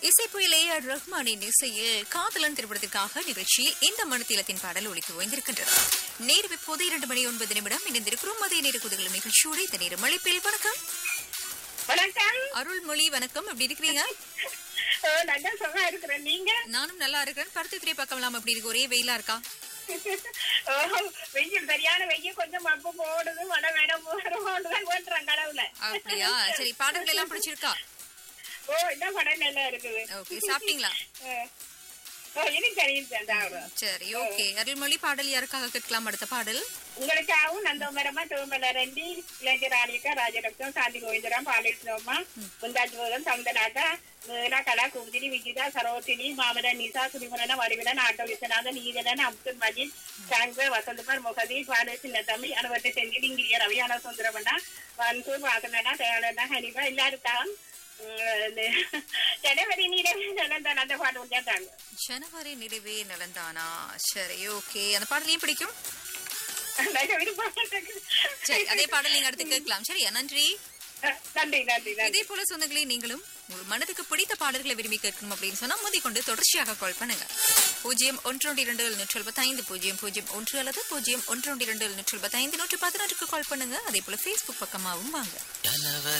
இசைப்புயல் A R ரஹ்மானின் இசையில் காதலன் திரைப்படத்திற்காக நிகழ்ச்சியில் இந்த மனத்தீலத்தின் பாடல் ஒலித்து ஓய்ந்திருக்கின்றது நேரம் இப்போது இரண்டு மணி ஒன்பது நிமிடம் இணைந்திருக்கிறோம் மதிய நேர குதிகளும் நிகழ்ச்சியோடு இந்த நேரம் மழைப்பில் வணக்கம் வணக்கம் அருள்மொழி வணக்கம் எப்படி இருக்கிறீங்க ஓ, நல்லா சுகமா இருக்கிறேன் நீங்க நானும் நல்லா இருக்கிறேன் பருத்தி திரை பக்கம் எப்படி இருக்கு ஒரே வெயிலா இருக்கா ஓ, வெயில் சரியான வெயில் கொஞ்சம் மப்பு போடுது மழை வேற போடுதான் ஓட்டுறான் கடவுள அப்படியா சரி பாடல்கள் எல்லாம் பிடிச்சிருக்கா ஓ இந்த படம் நல்லா இருக்குது ஓகே சாப்பிட்டீங்களா ஓ இது தெரியும் சார் சரி ஓகே அருள்மொழி பாடல் யாருக்காக கேட்கலாம் அடுத்த பாடல் உங்களுக்காகவும் நந்தோமரமா தோமல ரெண்டி இளைஞராணிக்கா ராஜரத்னம் சாந்தி கோவிந்தராம் பாலிஷ்ணவமா முந்தாஜ்போதம் சந்தனாட்டா மீனா கலா குமுதினி விஜிதா சரோசினி மாமன நிசா சுரிமரன வடிவிடன் ஆட்டோ விஸ்வநாதன் ஈரன் அப்துல் மஜீத் சாங்க வசந்தகுமார் முகதி பாடு சின்ன தமிழ் அனுபவத்தை செஞ்சு இங்கிரிய ரவியான சுந்தரமண்ணா வன்சூர் வாசனடா தயாளனா ஹனிபா எல்லாருக்காகவும் ஜனவரி நீரவே நடந்தான் அந்த பாட்டு முடிஞ்சாங்க ஜனவரி நிறைவே நலந்தானா சரி ஓகே அந்த பாடலையும் பிடிக்கும் நல்ல விருப்பம் சரி அதே பாடல் நீங்க அடுத்து கேட்கலாம் சரியா நன்றி நன்றி நன்றி நன்றி இதே போல சொந்தங்களே நீங்களும் உங்கள் மனதுக்கு பிடித்த பாடல்களை விரும்பி கேட்கணும் அப்படின்னு சொன்னா முந்தி கொண்டு தொடர்ச்சியாக கால் பண்ணுங்க பூஜ்ஜியம் ஒன்றொன்று இரண்டு நூற்றி எழுபத்தைந்து பூஜ்ஜியம் பூஜ்ஜியம் ஒன்று அல்லது பூஜ்ஜியம் ஒன்றொன்று இரண்டு நூற்றி எழுபத்தைந்து நூற்றி பதினொன்றுக்கு கால் பண்ணுங்க அதே போல ஃபேஸ்புக் பக்கமாகவும் வாங்க ஜனவரி